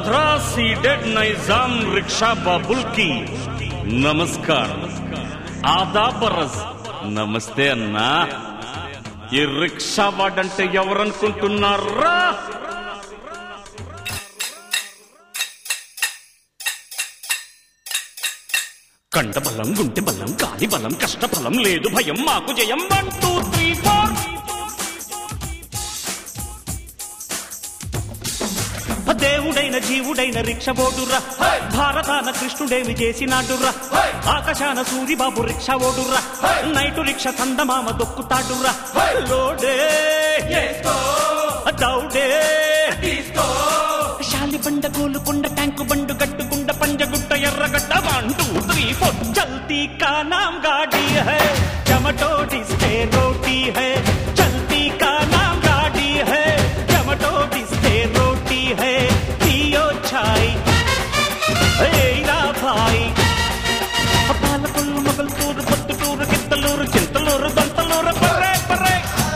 पंद्रह सीटेड निजाम रिक्शा बाबुल की నమస్కారం ఆదా బరస్ నమస్తే అన్నా ఈ రిక్షా వాడంటే ఎవరనుకుంటున్నారా కండ బలం గుంటె బలం గాలి బలం కష్ట బలం లేదు భయం మాకు జయం వన్ టూ త్రీ ఫోర్ దేవుడైన జీవుడైన రిక్ష ఓడుర్రా భారతాన కృష్ణుడేమి చేసినాడుర్రా ఆకాశాన సూరిబాబు రిక్ష ఓడుర్రా నైటు రిక్ష చందమామ దొక్కుతాడుర్రా లోడే దౌడే శాలి బండ గోలుకొండ ట్యాంకు బండు గట్టుకుండ Panjagutta Erragadda one two three four చల్తీ కా నామ్ గాడి హై చమటోడిస్తే రోటీ హై చల్తీ కా నామ్ గాడి హై చమటోడిస్తే రోటీ హై పియో ఛాయ్ ఏరా భాయ్ పాలకొల్లు మొగల్తూరు పొత్తుటూరు కిత్తలూరు చింతలూరు దంతలూరు పర్రే పర్రే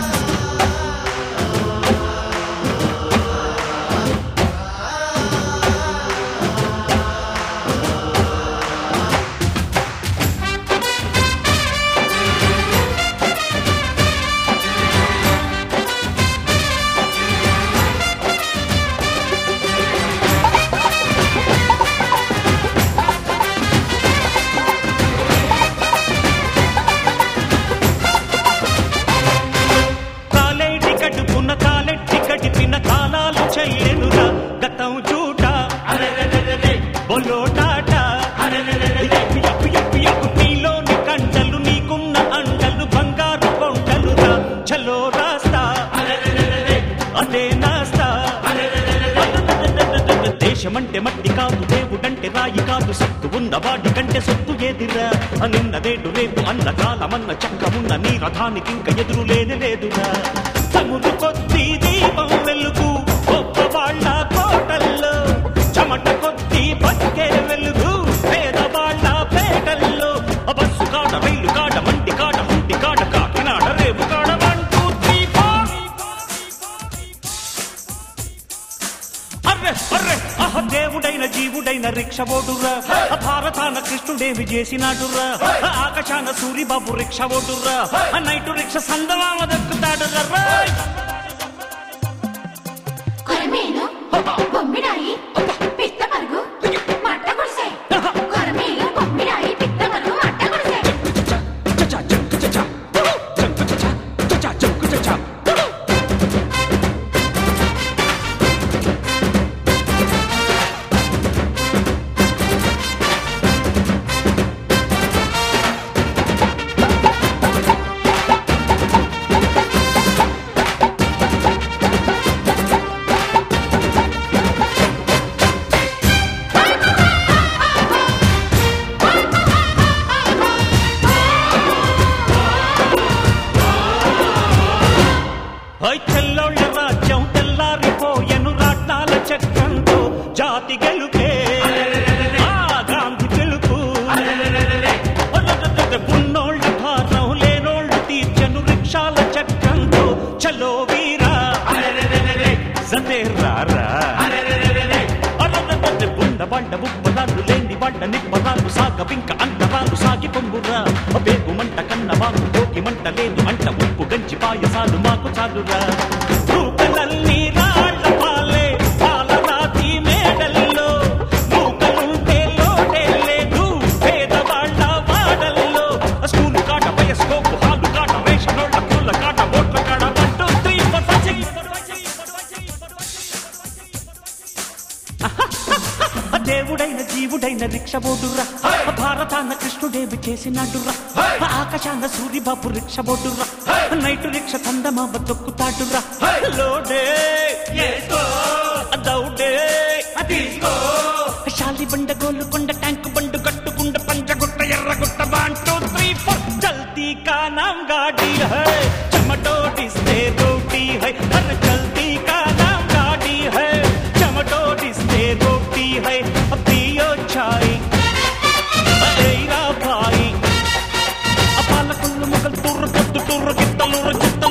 కాలేటి కడుపున కాలెట్టి గడిపిన కాలాలు చెయ్యనురా గతం చూట బొలోటాట ఎప్పు ఎప్పు ఎప్పు ఎప్పు నీలోని కండలు నీకున్న అండలు బంగారు కొండలురా చలో రాస్తా అదే నాస్తా దేశమంటే మట్టి కాదు దేవుడంటే రాయి కాదు సత్తు ఉన్న వాడి కంటే సొత్తు ఏదిరా నిన్న వేడు రేపు అన్న కాలమన్న చక్కమున్న నీ రథానికి ఇంక ఎదురు లేని లేదురా తముడు కొద్ది దీపం వెలుగు గొప్ప వాళ్ళ కోటల్లో చెమట కొద్ది బతికే వెలుగు పేదవాళ్ళ పేటల్లో బస్సు కాడ రైలు కాడ మంటి కాడ ముంటి కాడ కాకినాడ రేపు కాడ వన్ టూ త్రీ ఫోర్ అర్రె అర్రె అహ దేవుడైన జీవుడైన రిక్ష ఓడుర్రా భారతాన కృష్ణుడేమి చేసినాడుర్రా ఆకాశాన సూరిబాబు రిక్ష ఓడుర్రా నైటు రిక్ష సందమామ దక్కుతాడుర్రా రేయ్! కొరమేను బొమ్మిడాయి పిత్త పరుగు మట్ట గుడిసె కొరమేను బొమ్మిడాయి పిత్త పరుగు మట్ట గుడిసె చచా జంకు చచా జంకు చచా చచా జంకు చచా హై తెల్లోళ్ళ రాజ్యం తెల్లారిపోయెను రాట్నాల చక్రంతో జాతి గెలుపే ఆ గాంధీ గెలుపు ఉన్నోళ్ళ భారం లేనోళ్ళు తీర్చను రిక్షాల చక్రంతో చలో వీరా జతే రారా అరరరర బుండ బండ ముప్పదాలు లేని బండ నిప్పదాలు సాగ పింక అంటరాలు సాగి పొంగురా బేగు మంట కన్నవాకు కోకి మంట లేదు అంట ఉప్పు గంచి పాయసాలు మాకు చాలురా రూపలన్నీ రాళ్ళ పాలే పాలరాతి మేడల్లో మూకలుంటే లోటే లేదు పేదవాళ్ళ వాడల్లో స్కూలు కాట వయస్కోపు హాలు కాట రేషనోళ్ళ పూల కాట ఓట్ల కాడ one two three four five six దేవుడైన జీవుడైన రిక్ష బోడుర్రా భారతాన కృష్ణుడేవి చేసినాడుర్రా ఆకాశాన సూరిబాబు రిక్ష బోడుర్రా నైటు రిక్ష చందమామ తొక్కుతాడుర్రా లోడే దౌడే శాలి బండ గోలుకొండ ట్యాంక్ బండు కట్టుకుండ Panjagutta Erragutta one two three four చల్తీ కా నామ్ గాడి హై చమటోడిస్తే రోటీ హై అరే చల్తీ కా నామ్ గాడి హై చమటోడిస్తే రోటీ హై పియో ఛాయ్ ఏరా భాయ్ పాలకొల్లు మొగల్ తుర్రు పొద్దు తుర్రు గిత్తలూరు చిత్త